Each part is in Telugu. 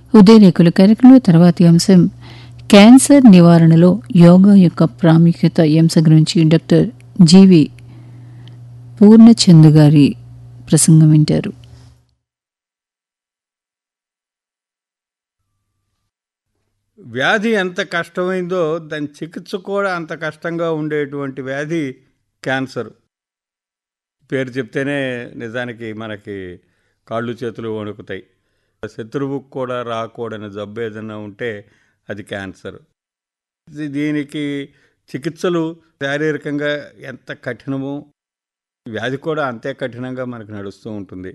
ఉదయరేకుల కార్యక్రమంలో తర్వాతి అంశం క్యాన్సర్ నివారణలో యోగా యొక్క ప్రాముఖ్యత ఈ అంశం గురించి డాక్టర్ జీవి పూర్ణచంద్ గారి ప్రసంగం వింటారు వ్యాధి ఎంత కష్టమైందో దాని చికిత్స కూడా అంత కష్టంగా ఉండేటువంటి వ్యాధి క్యాన్సర్ పేరు చెప్తేనే నిజానికి మనకి కాళ్ళు చేతులు వణుకుతాయి శత్రువుకు కూడా రాకూడని జబ్బు ఏదైనా ఉంటే అది క్యాన్సర్ ఇది- దీనికి చికిత్సలు శారీరకంగా ఎంత కఠినమో వ్యాధి కూడా అంతే కఠినంగా మనకు నడుస్తూ ఉంటుంది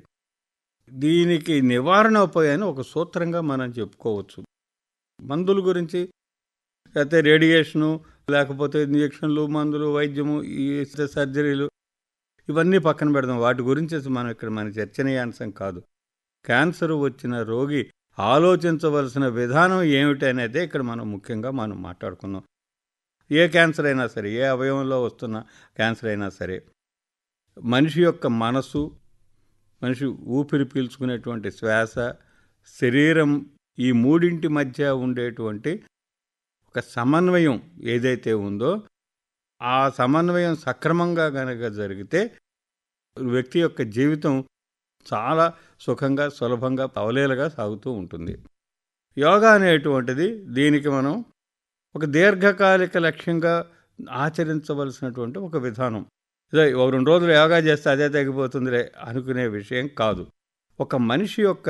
దీనికి నివారణ ఉపాయాన్ని ఒక సూత్రంగా మనం చెప్పుకోవచ్చు మందుల గురించి లేకపోతే రేడియేషను లేకపోతే ఇంజక్షన్లు మందులు వైద్యము ఈ సర్జరీలు ఇవన్నీ పక్కన పెడదాం వాటి గురించి అసలు మనం ఇక్కడ మన చర్చనీయాంశం కాదు క్యాన్సర్ వచ్చిన రోగి ఆలోచించవలసిన విధానం ఏమిటి అనేది ఇక్కడ మనం ముఖ్యంగా మనం మాట్లాడుకున్నాం ఏ క్యాన్సర్ అయినా సరే ఏ అవయవంలో వస్తున్న క్యాన్సర్ అయినా సరే మనిషి యొక్క మనసు మనిషి ఊపిరి పీల్చుకునేటువంటి శ్వాస శరీరం ఈ మూడింటి మధ్య ఉండేటువంటి ఒక సమన్వయం ఏదైతే ఉందో ఆ సమన్వయం సక్రమంగా గనక జరిగితే వ్యక్తి యొక్క జీవితం చాలా సుఖంగా సులభంగా అవలేలుగా సాగుతూ ఉంటుంది యోగా అనేటువంటిది దీనికి మనం ఒక దీర్ఘకాలిక లక్ష్యంగా ఆచరించవలసినటువంటి ఒక విధానం ఇదే ఒక రెండు రోజులు యోగా చేస్తే అదే తగ్గిపోతుందిలే అనుకునే విషయం కాదు ఒక మనిషి యొక్క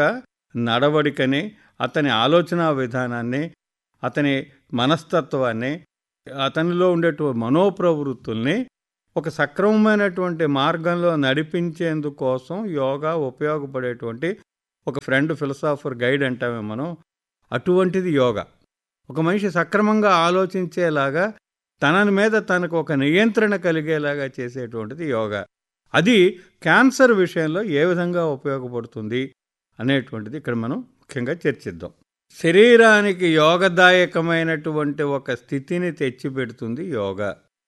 నడవడికని అతని ఆలోచన విధానాన్ని అతని మనస్తత్వాన్ని అతనిలో ఉండేటువంటి మనోప్రవృత్తుల్ని ఒక సక్రమమైనటువంటి మార్గంలో నడిపించేందుకోసం యోగా ఉపయోగపడేటువంటి ఒక ఫ్రెండ్ ఫిలసాఫర్ గైడ్ అంటామే మనం అటువంటిది యోగా ఒక మనిషి సక్రమంగా ఆలోచించేలాగా తన మీద తనకు ఒక నియంత్రణ కలిగేలాగా చేసేటువంటిది యోగా అది క్యాన్సర్ విషయంలో ఏ విధంగా ఉపయోగపడుతుంది అనేటువంటిది ఇక్కడ మనం ముఖ్యంగా చర్చిద్దాం శరీరానికి యోగదాయకమైనటువంటి ఒక స్థితిని తెచ్చిపెడుతుంది యోగా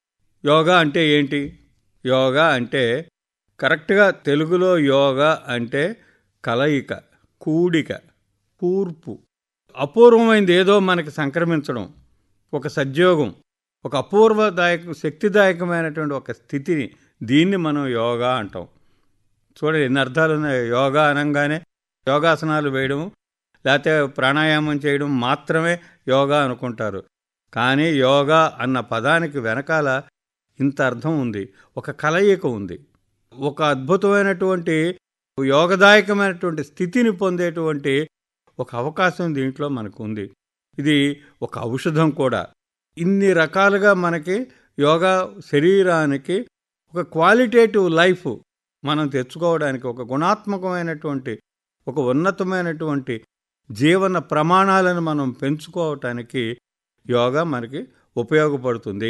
యోగా అంటే ఏంటి యోగా అంటే కరెక్ట్గా తెలుగులో యోగా అంటే కలయిక కూడిక కూర్పు అపూర్వమైనది ఏదో మనకి సంక్రమించడం ఒక సద్యోగం ఒక అపూర్వదాయక శక్తిదాయకమైనటువంటి ఒక స్థితిని దీన్ని మనం యోగా అంటాం చూడండి ఎన్ని అర్థాలు ఉన్నాయి యోగా అనగానే యోగాసనాలు వేయడం లేకపోతే ప్రాణాయామం చేయడం మాత్రమే యోగా అనుకుంటారు కానీ యోగా అన్న పదానికి వెనకాల ఇంత అర్థం ఉంది ఒక కలయిక ఉంది ఒక అద్భుతమైనటువంటి యోగదాయకమైనటువంటి స్థితిని పొందేటువంటి ఒక అవకాశం దీంట్లో మనకు ఉంది ఇది ఒక ఔషధం కూడా ఇన్ని రకాలుగా మనకి యోగా శరీరానికి ఒక క్వాలిటేటివ్ లైఫ్ మనం తెచ్చుకోవడానికి ఒక గుణాత్మకమైనటువంటి ఒక ఉన్నతమైనటువంటి జీవన ప్రమాణాలను మనం పెంచుకోవటానికి యోగా మనకి ఉపయోగపడుతుంది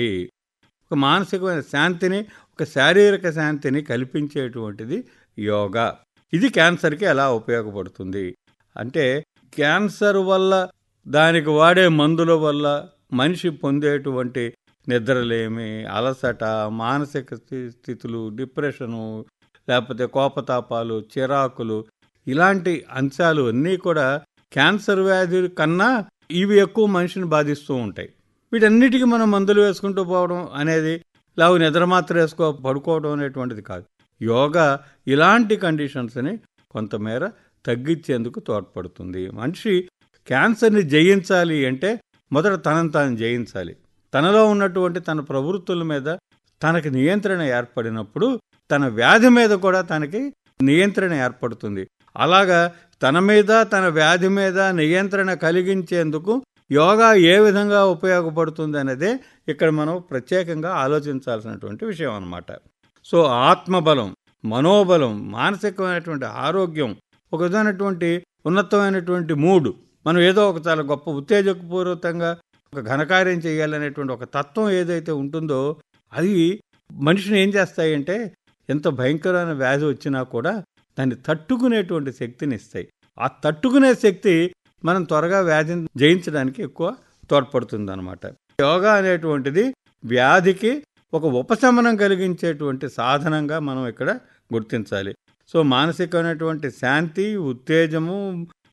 ఒక మానసికమైన శాంతిని ఒక శారీరక శాంతిని కల్పించేటువంటిది యోగా ఇది క్యాన్సర్కి ఎలా ఉపయోగపడుతుంది అంటే క్యాన్సర్ వల్ల దానికి వాడే మందుల వల్ల మనిషి పొందేటువంటి నిద్రలేమి అలసట మానసిక స్థి- స్థితులు డిప్రెషను లేకపోతే కోపతాపాలు చిరాకులు ఇలాంటి అంశాలు అన్నీ కూడా క్యాన్సర్ వ్యాధి కన్నా ఇవి ఎక్కువ మనిషిని బాధిస్తూ ఉంటాయి వీటన్నిటికీ మనం మందులు వేసుకుంటూ పోవడం అనేది లేవు నిద్ర మాత్రం వేసుకో పడుకోవడం అనేటువంటిది కాదు యోగా ఇలాంటి కండిషన్స్ని కొంతమేర తగ్గించేందుకు తోడ్పడుతుంది మనిషి క్యాన్సర్ని జయించాలి అంటే మొదట తనను తాను జయించాలి తనలో ఉన్నటువంటి తన ప్రవృత్తుల మీద తనకి నియంత్రణ ఏర్పడినప్పుడు తన వ్యాధి మీద కూడా తనకి నియంత్రణ ఏర్పడుతుంది అలాగా తన మీద తన వ్యాధి మీద నియంత్రణ కలిగించేందుకు యోగా ఏ విధంగా ఉపయోగపడుతుంది అనేదే ఇక్కడ మనం ప్రత్యేకంగా ఆలోచించాల్సినటువంటి విషయం అన్నమాట సో ఆత్మబలం మనోబలం మానసికమైనటువంటి ఆరోగ్యం ఒక విధమైనటువంటి ఉన్నతమైనటువంటి మూడు మనం ఏదో ఒక చాలా గొప్ప ఉత్తేజపూర్వకంగా ఒక ఘనకార్యం చేయాలనేటువంటి ఒక తత్వం ఏదైతే ఉంటుందో అది మనిషిని ఏం చేస్తాయంటే ఎంత భయంకరమైన వ్యాధి వచ్చినా కూడా దాన్ని తట్టుకునేటువంటి శక్తిని ఇస్తాయి ఆ తట్టుకునే శక్తి మనం త్వరగా వ్యాధిని జయించడానికి ఎక్కువ తోడ్పడుతుంది అనమాట యోగా అనేటువంటిది వ్యాధికి ఒక ఉపశమనం కలిగించేటువంటి సాధనంగా మనం ఇక్కడ గుర్తించాలి సో మానసికమైనటువంటి శాంతి ఉత్తేజము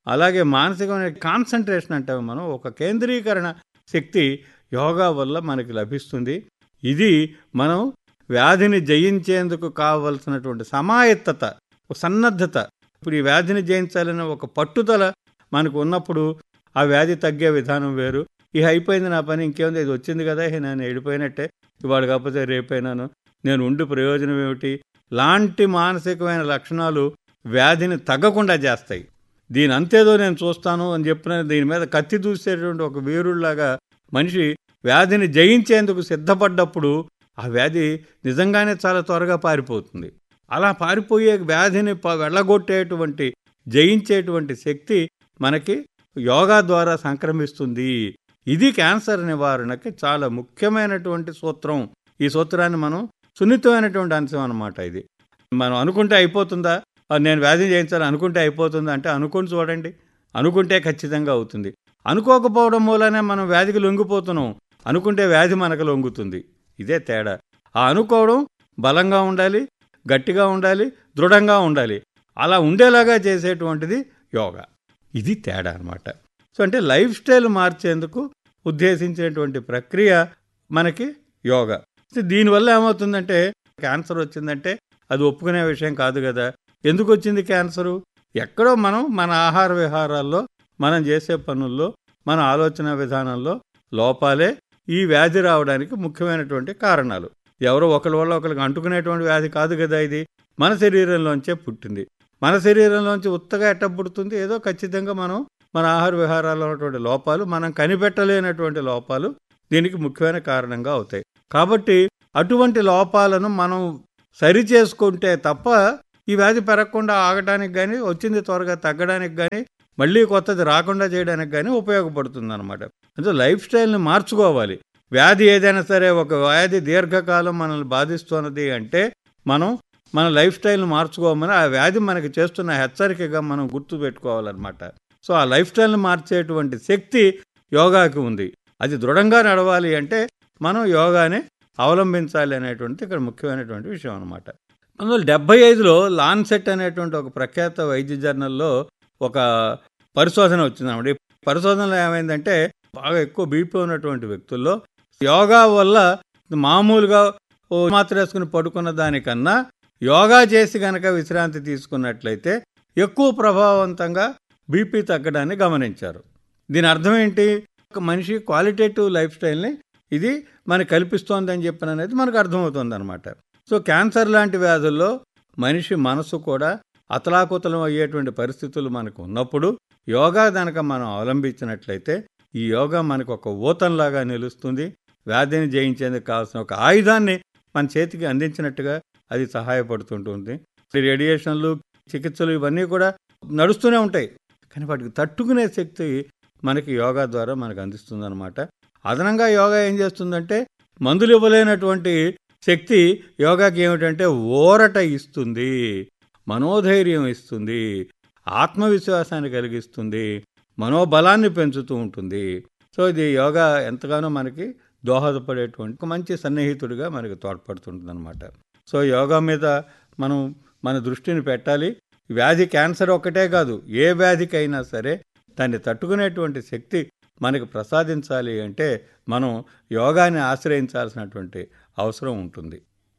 అలాగే మానసికమైన కాన్సన్ట్రేషన్ అంటాము మనం ఒక కేంద్రీకరణ శక్తి యోగా వల్ల మనకి లభిస్తుంది ఇది మనం వ్యాధిని జయించేందుకు కావలసినటువంటి సమాయత్తత ఒక సన్నద్ధత ఇప్పుడు ఈ వ్యాధిని జయించాలనే ఒక పట్టుదల మనకు ఉన్నప్పుడు ఆ వ్యాధి తగ్గే విధానం వేరు ఇక అయిపోయింది నా పని ఇంకేముంది ఇది వచ్చింది కదా ఇక నేను వెళ్ళిపోయినట్టే ఇవాళ కాకపోతే రేపైనాను నేను ఉండి ప్రయోజనం ఏమిటి లాంటి మానసికమైన లక్షణాలు వ్యాధిని తగ్గకుండా చేస్తాయి దీని అంతేదో నేను చూస్తాను అని చెప్పిన దీని మీద కత్తి దూసేటువంటి ఒక వీరుల్లాగా మనిషి వ్యాధిని జయించేందుకు సిద్ధపడ్డప్పుడు ఆ వ్యాధి నిజంగానే చాలా త్వరగా పారిపోతుంది అలా పారిపోయే వ్యాధిని ప- వెళ్ళగొట్టేటువంటి జయించేటువంటి శక్తి మనకి యోగా ద్వారా సంక్రమిస్తుంది ఇది క్యాన్సర్ నివారణకి చాలా ముఖ్యమైనటువంటి సూత్రం ఈ సూత్రాన్ని మనం సున్నితమైనటువంటి అంశం అన్నమాట ఇది మనం అనుకుంటే అయిపోతుందా ఆ, నేను వ్యాధి చేయించాలి అనుకుంటే అయిపోతుందా అంటే అనుకుని చూడండి అనుకుంటే ఖచ్చితంగా అవుతుంది అనుకోకపోవడం మూలనే మనం వ్యాధికి లొంగిపోతున్నాం అనుకుంటే వ్యాధి మనకు లొంగుతుంది ఇదే తేడా ఆ అనుకోవడం బలంగా ఉండాలి గట్టిగా ఉండాలి దృఢంగా ఉండాలి అలా ఉండేలాగా చేసేటువంటిది యోగా ఇది తేడా అనమాట సో అంటే లైఫ్ స్టైల్ మార్చేందుకు ఉద్దేశించినటువంటి ప్రక్రియ మనకి యోగా సో దీనివల్ల ఏమవుతుందంటే క్యాన్సర్ వచ్చిందంటే అది ఒప్పుకునే విషయం కాదు కదా ఎందుకు వచ్చింది క్యాన్సరు ఎక్కడో మనం మన ఆహార విహారాల్లో మనం చేసే పనుల్లో మన ఆలోచన విధానంలో లోపాలే ఈ వ్యాధి రావడానికి ముఖ్యమైనటువంటి కారణాలు ఎవరో ఒకరి వల్ల ఒకరికి అంటుకునేటువంటి వ్యాధి కాదు కదా ఇది మన శరీరంలోంచే పుట్టింది మన శరీరంలోంచి ఉత్తగా ఎట్ట పుడుతుంది ఏదో ఖచ్చితంగా మనం మన ఆహార విహారాల్లో ఉన్నటువంటి లోపాలు మనం కనిపెట్టలేనటువంటి లోపాలు దీనికి ముఖ్యమైన కారణంగా అవుతాయి కాబట్టి అటువంటి లోపాలను మనం సరి చేసుకుంటే తప్ప ఈ వ్యాధి పెరగకుండా ఆగడానికి కానీ వచ్చింది త్వరగా తగ్గడానికి కానీ మళ్ళీ కొత్తది రాకుండా చేయడానికి కానీ ఉపయోగపడుతుంది అనమాట అంటే లైఫ్ స్టైల్ని మార్చుకోవాలి వ్యాధి ఏదైనా సరే ఒక వ్యాధి దీర్ఘకాలం మనల్ని బాధిస్తున్నది అంటే మనం మన లైఫ్ స్టైల్ని మార్చుకోమని ఆ వ్యాధి మనకి చేస్తున్న హెచ్చరికగా మనం గుర్తు పెట్టుకోవాలన్నమాట సో ఆ లైఫ్ స్టైల్ని మార్చేటువంటి శక్తి యోగాకి ఉంది అది దృఢంగా నడవాలి అంటే మనం యోగాని అవలంబించాలి అనేటువంటి ఇక్కడ ముఖ్యమైనటువంటి విషయం అనమాట పంతొమ్మిది వందల డెబ్బై ఐదులో లాన్సెట్ అనేటువంటి ఒక ప్రఖ్యాత వైద్య జర్నల్లో ఒక పరిశోధన వచ్చిందన్నమాట ఈ పరిశోధనలో ఏమైందంటే బాగా ఎక్కువ బీపీ ఉన్నటువంటి వ్యక్తుల్లో యోగా వల్ల మామూలుగా ఓ మాత్ర వేసుకుని పడుకున్న దానికన్నా యోగా చేసి గనక విశ్రాంతి తీసుకున్నట్లయితే ఎక్కువ ప్రభావవంతంగా బీపీ తగ్గడాన్ని గమనించారు దీని అర్థం ఏంటి ఒక మనిషి క్వాలిటేటివ్ లైఫ్ స్టైల్ని ఇది మనకు కల్పిస్తోంది అని చెప్పిన అనేది మనకు అర్థమవుతుంది అనమాట సో క్యాన్సర్ లాంటి వ్యాధుల్లో మనిషి మనసు కూడా అతలాకుతలం అయ్యేటువంటి పరిస్థితులు మనకు ఉన్నప్పుడు యోగా కనుక మనం అవలంబించినట్లయితే ఈ యోగా మనకు ఒక ఊతంలాగా నిలుస్తుంది వ్యాధిని జయించేందుకు కావాల్సిన ఒక ఆయుధాన్ని మన చేతికి అందించినట్టుగా అది సహాయపడుతుంటుంది ఈ రేడియేషన్లు చికిత్సలు ఇవన్నీ కూడా నడుస్తూనే ఉంటాయి కానీ వాటికి తట్టుకునే శక్తి మనకి యోగా ద్వారా మనకు అందిస్తుంది అనమాట అదనంగా యోగా ఏం చేస్తుందంటే మందులు ఇవ్వలేనటువంటి శక్తి యోగాకి ఏమిటంటే ఊరట ఇస్తుంది మనోధైర్యం ఇస్తుంది ఆత్మవిశ్వాసాన్ని కలిగిస్తుంది మనోబలాన్ని పెంచుతూ ఉంటుంది సో ఇది యోగా ఎంతగానో మనకి దోహదపడేటువంటి ఒక మంచి సన్నిహితుడిగా మనకి తోడ్పడుతుంటుంది అనమాట సో యోగా మీద మనం మన దృష్టిని పెట్టాలి వ్యాధి క్యాన్సర్ ఒక్కటే కాదు ఏ వ్యాధికైనా సరే దాన్ని తట్టుకునేటువంటి శక్తి మనకు ప్రసాదించాలి అంటే మనం యోగాని ఆశ్రయించాల్సినటువంటి అవసరం ఉంటుంది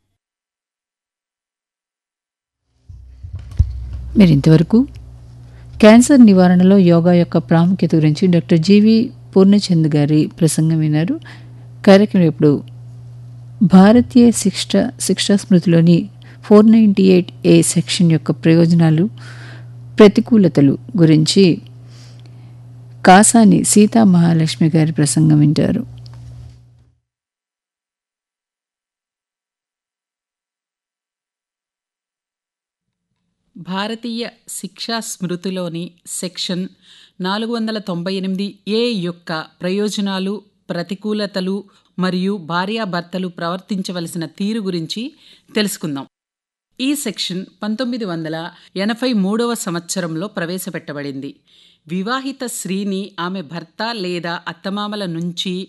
మీరు ఇంతవరకు క్యాన్సర్ నివారణలో యోగా యొక్క ప్రాముఖ్యత గురించి డాక్టర్ జీవి పూర్ణచంద్ గారి ప్రసంగం విన్నారు కార్యక్రమం ఇప్పుడు భారతీయ శిక్ష శిక్షా స్మృతిలోని four ninety eight A section యొక్క ప్రయోజనాలు ప్రతికూలతలు గురించి కాసాని సీతా మహాలక్ష్మి గారి ప్రసంగం వింటారు భారతీయ శిక్షా స్మృతిలోని సెక్షన్ నాలుగు వందల తొంభై ఎనిమిది ఏ యొక్క ప్రయోజనాలు ప్రతికూలతలు మరియు భార్యాభర్తలు ప్రవర్తించవలసిన తీరు గురించి తెలుసుకుందాం ఈ సెక్షన్ పంతొమ్మిది వందల ఎనభై మూడవ సంవత్సరంలో ప్రవేశపెట్టబడింది వివాహిత స్త్రీని ఆమె భర్త లేదా అత్తమామల నుంచి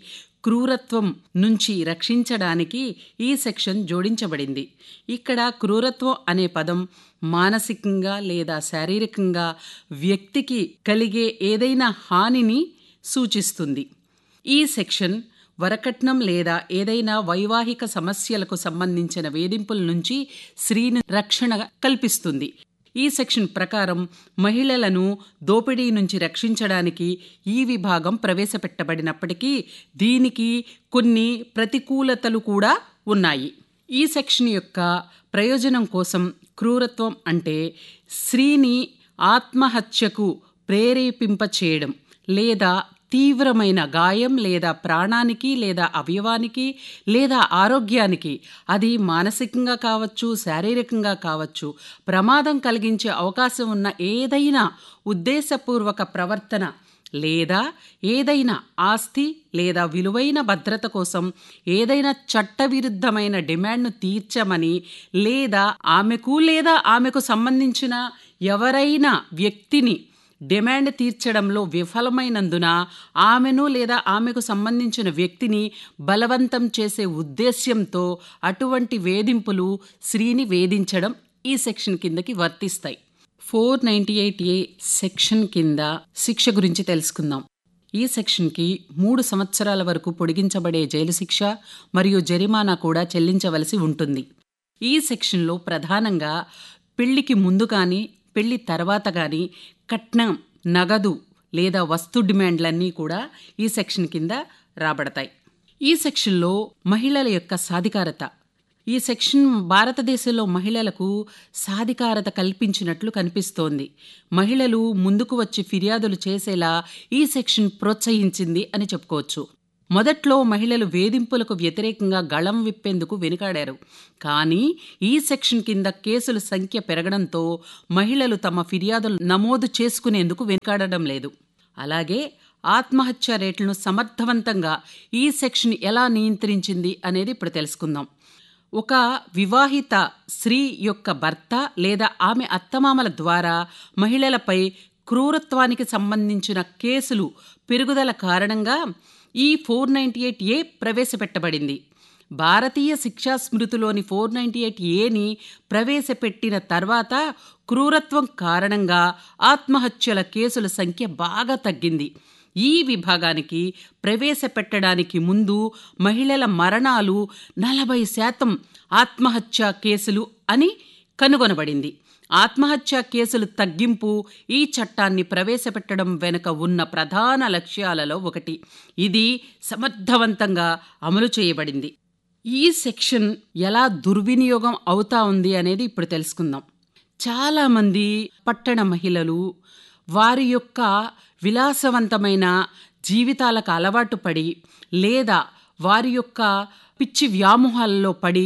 క్రూరత్వం నుంచి రక్షించడానికి ఈ సెక్షన్ జోడించబడింది ఇక్కడ క్రూరత్వం అనే పదం మానసికంగా లేదా శారీరకంగా వ్యక్తికి కలిగే ఏదైనా హానిని సూచిస్తుంది ఈ సెక్షన్ వరకట్నం లేదా ఏదైనా వైవాహిక సమస్యలకు సంబంధించిన వేధింపుల నుంచి స్త్రీని రక్షణ కల్పిస్తుంది ఈ సెక్షన్ ప్రకారం మహిళలను దోపిడీ నుంచి రక్షించడానికి ఈ విభాగం ప్రవేశపెట్టబడినప్పటికీ దీనికి కొన్ని ప్రతికూలతలు కూడా ఉన్నాయి ఈ సెక్షన్ యొక్క ప్రయోజనం కోసం క్రూరత్వం అంటే స్త్రీని ఆత్మహత్యకు ప్రేరేపింపచేయడం లేదా తీవ్రమైన గాయం లేదా ప్రాణానికి లేదా అవయవానికి లేదా ఆరోగ్యానికి అది మానసికంగా కావచ్చు శారీరకంగా కావచ్చు ప్రమాదం కలిగించే అవకాశం ఉన్న ఏదైనా ఉద్దేశపూర్వక ప్రవర్తన లేదా ఏదైనా ఆస్తి లేదా విలువైన భద్రత కోసం ఏదైనా చట్టవిరుద్ధమైన డిమాండ్ను తీర్చమని లేదా ఆమెకు లేదా ఆమెకు సంబంధించిన ఎవరైనా వ్యక్తిని డిమాండ్ తీర్చడంలో విఫలమైనందున ఆమెను లేదా ఆమెకు సంబంధించిన వ్యక్తిని బలవంతం చేసే ఉద్దేశ్యంతో అటువంటి వేధింపులు స్త్రీని వేధించడం ఈ సెక్షన్ కిందకి వర్తిస్తాయి four ninety eight A section కింద శిక్ష గురించి తెలుసుకుందాం ఈ సెక్షన్కి మూడు సంవత్సరాల వరకు పొడిగించబడే జైలు శిక్ష మరియు జరిమానా కూడా చెల్లించవలసి ఉంటుంది ఈ సెక్షన్లో ప్రధానంగా పెళ్లికి ముందు కానీ పెళ్లి తర్వాత కానీ కట్నం నగదు లేదా వస్తు డిమాండ్లన్నీ కూడా ఈ సెక్షన్ కింద రాబడతాయి ఈ సెక్షన్లో మహిళల యొక్క సాధికారత ఈ సెక్షన్ భారతదేశంలో మహిళలకు సాధికారత కల్పించినట్లు కనిపిస్తోంది మహిళలు ముందుకు వచ్చి ఫిర్యాదులు చేసేలా ఈ సెక్షన్ ప్రోత్సహించింది అని చెప్పుకోవచ్చు మొదట్లో మహిళలు వేధింపులకు వ్యతిరేకంగా గళం విప్పేందుకు వెనుకాడారు కానీ ఈ సెక్షన్ కింద కేసుల సంఖ్య పెరగడంతో మహిళలు తమ ఫిర్యాదులు నమోదు చేసుకునేందుకు వెనుకాడడం లేదు అలాగే ఆత్మహత్య రేట్లను సమర్థవంతంగా ఈ సెక్షన్ ఎలా నియంత్రించింది అనేది ఇప్పుడు తెలుసుకుందాం ఒక వివాహిత స్త్రీ యొక్క భర్త లేదా ఆమె అత్తమామల ద్వారా మహిళలపై క్రూరత్వానికి సంబంధించిన కేసులు పెరుగుదల కారణంగా ఈ ఫోర్ నైంటీ ఎయిట్ ఏ ప్రవేశపెట్టబడింది భారతీయ శిక్షా స్మృతిలోని ఫోర్ నైంటీ ఎయిట్ ఏని ప్రవేశపెట్టిన తర్వాత క్రూరత్వం కారణంగా ఆత్మహత్యల కేసుల సంఖ్య బాగా తగ్గింది ఈ విభాగానికి ప్రవేశపెట్టడానికి ముందు మహిళల మరణాలు నలభై శాతం ఆత్మహత్య కేసులు అని కనుగొనబడింది ఆత్మహత్య కేసులు తగ్గింపు ఈ చట్టాన్ని ప్రవేశపెట్టడం వెనుక ఉన్న ప్రధాన లక్ష్యాలలో ఒకటి ఇది సమర్థవంతంగా అమలు చేయబడింది ఈ సెక్షన్ ఎలా దుర్వినియోగం అవుతా ఉంది అనేది ఇప్పుడు తెలుసుకుందాం చాలామంది పట్టణ మహిళలు వారి యొక్క విలాసవంతమైన జీవితాలకు అలవాటు పడి లేదా వారి యొక్క పిచ్చి వ్యామోహాలలో పడి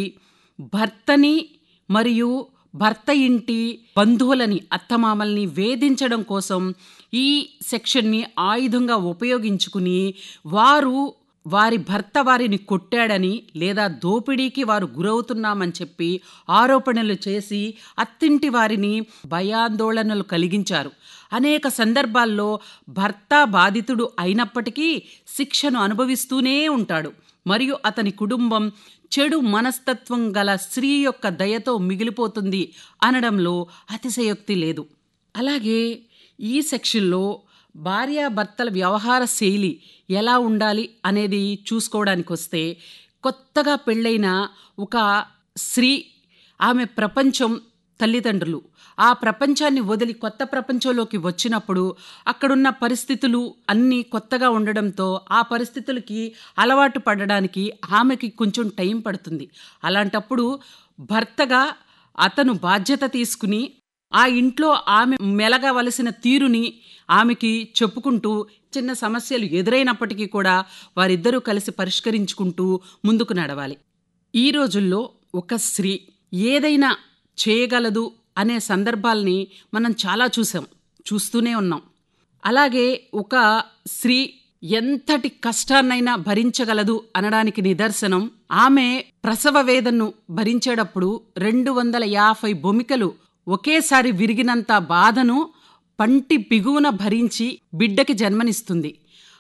భర్తని మరియు భర్త ఇంటి బంధువులని అత్తమామల్ని వేధించడం కోసం ఈ సెక్షన్ని ఆయుధంగా ఉపయోగించుకుని వారు వారి భర్త వారిని కొట్టాడని లేదా దోపిడీకి వారు గురవుతున్నామని చెప్పి ఆరోపణలు చేసి అత్తింటి వారిని భయాందోళనలు కలిగించారు అనేక సందర్భాల్లో భర్త బాధితుడు అయినప్పటికీ శిక్షను అనుభవిస్తూనే ఉంటాడు మరియు అతని కుటుంబం చెడు మనస్తత్వం గల స్త్రీ యొక్క దయతో మిగిలిపోతుంది అనడంలో అతిశయోక్తి లేదు అలాగే ఈ సెక్షన్లో భార్యాభర్తల వ్యవహార శైలి ఎలా ఉండాలి అనేది చూసుకోవడానికి వస్తే కొత్తగా పెళ్ళైన ఒక స్త్రీ ఆమె ప్రపంచం తల్లిదండ్రులు ఆ ప్రపంచాన్ని వదిలి కొత్త ప్రపంచంలోకి వచ్చినప్పుడు అక్కడున్న పరిస్థితులు అన్నీ కొత్తగా ఉండడంతో ఆ పరిస్థితులకి అలవాటు పడడానికి ఆమెకి కొంచెం టైం పడుతుంది అలాంటప్పుడు భర్తగా అతను బాధ్యత తీసుకుని ఆ ఇంట్లో ఆమె మెలగవలసిన తీరుని ఆమెకి చెప్పుకుంటూ చిన్న సమస్యలు ఎదురైనప్పటికీ కూడా వారిద్దరూ కలిసి పరిష్కరించుకుంటూ ముందుకు నడవాలి ఈ రోజుల్లో ఒక స్త్రీ ఏదైనా చేయగలదు అనే సందర్భాల్ని మనం చాలా చూసాం చూస్తూనే ఉన్నాం అలాగే ఒక స్త్రీ ఎంతటి కష్టాన్నైనా భరించగలదు అనడానికి నిదర్శనం ఆమె ప్రసవ వేదనను భరించేటప్పుడు రెండు వందల యాభై బొమికలు ఒకేసారి విరిగినంత బాధను పంటి బిగువున భరించి బిడ్డకి జన్మనిస్తుంది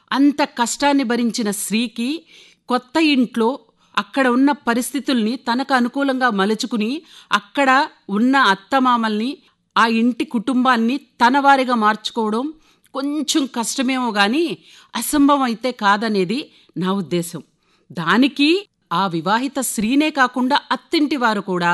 అంత కష్టాన్ని భరించిన స్త్రీకి కొత్త ఇంట్లో అక్కడ ఉన్న పరిస్థితుల్ని తనకు అనుకూలంగా మలుచుకుని అక్కడ ఉన్న అత్తమామల్ని ఆ ఇంటి కుటుంబాన్ని తన వారిగా మార్చుకోవడం కొంచెం కష్టమేమో కానీ అసంభవం అయితే కాదనేది నా ఉద్దేశం దానికి ఆ వివాహిత స్త్రీనే కాకుండా అత్తింటి వారు కూడా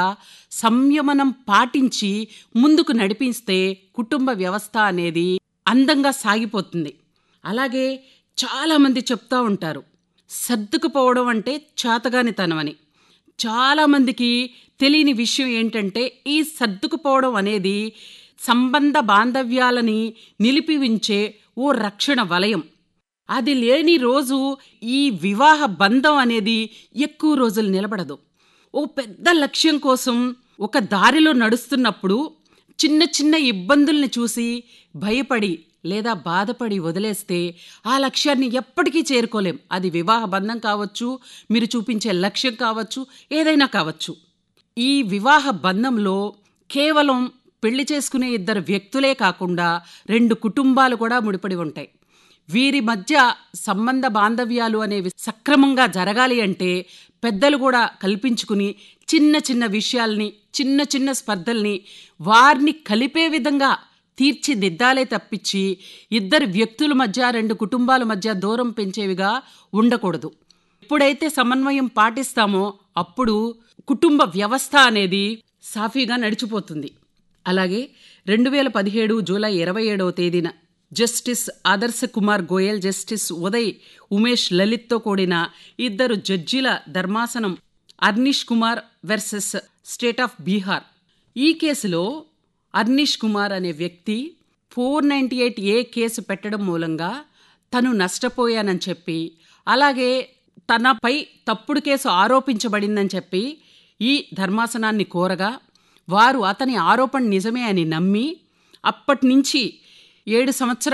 సంయమనం పాటించి ముందుకు నడిపిస్తే కుటుంబ వ్యవస్థ అనేది అందంగా సాగిపోతుంది అలాగే చాలామంది చెప్తా ఉంటారు సర్దుకుపోవడం అంటే చేతగానితనమని చాలామందికి తెలియని విషయం ఏంటంటే ఈ సర్దుకుపోవడం అనేది సంబంధ బాంధవ్యాలని నిలిపి ఉంచే ఓ రక్షణ వలయం అది లేని రోజు ఈ వివాహ బంధం అనేది ఎక్కువ రోజులు నిలబడదు ఓ పెద్ద లక్ష్యం కోసం ఒక దారిలో నడుస్తున్నప్పుడు చిన్న చిన్న ఇబ్బందుల్ని చూసి భయపడి లేదా బాధపడి వదిలేస్తే ఆ లక్ష్యాన్ని ఎప్పటికీ చేరుకోలేం అది వివాహ బంధం కావచ్చు మీరు చూపించే లక్ష్యం కావచ్చు ఏదైనా కావచ్చు ఈ వివాహ బంధంలో కేవలం పెళ్లి చేసుకునే ఇద్దరు వ్యక్తులే కాకుండా రెండు కుటుంబాలు కూడా ముడిపడి ఉంటాయి వీరి మధ్య సంబంధ బాంధవ్యాలు అనేవి సక్రమంగా జరగాలి అంటే పెద్దలు కూడా కల్పించుకుని చిన్న చిన్న విషయాల్ని చిన్న చిన్న స్పర్ధల్ని వారిని కలిపే విధంగా తీర్చిదిద్దాలే తప్పించి ఇద్దరు వ్యక్తుల మధ్య రెండు కుటుంబాల మధ్య దూరం పెంచేవిగా ఉండకూడదు ఎప్పుడైతే సమన్వయం పాటిస్తామో అప్పుడు కుటుంబ వ్యవస్థ అనేది సాఫీగా నడిచిపోతుంది అలాగే రెండు వేల పదిహేడు జూలై ఇరవై ఏడవ తేదీన జస్టిస్ ఆదర్శ కుమార్ గోయల్ జస్టిస్ ఉదయ్ ఉమేష్ లలిత్తో కూడిన ఇద్దరు జడ్జీల ధర్మాసనం Arnesh Kumar versus state of Bihar ఈ కేసులో అర్నిష్ కుమార్ అనే వ్యక్తి four ninety eight A case పెట్టడం మూలంగా తను నష్టపోయానని చెప్పి అలాగే తనపై తప్పుడు కేసు ఆరోపించబడిందని చెప్పి ఈ ధర్మాసనాన్ని కోరగా వారు అతని ఆరోపణ నిజమే అని నమ్మి అప్పటి నుంచి ఏడు సంవత్సరాలు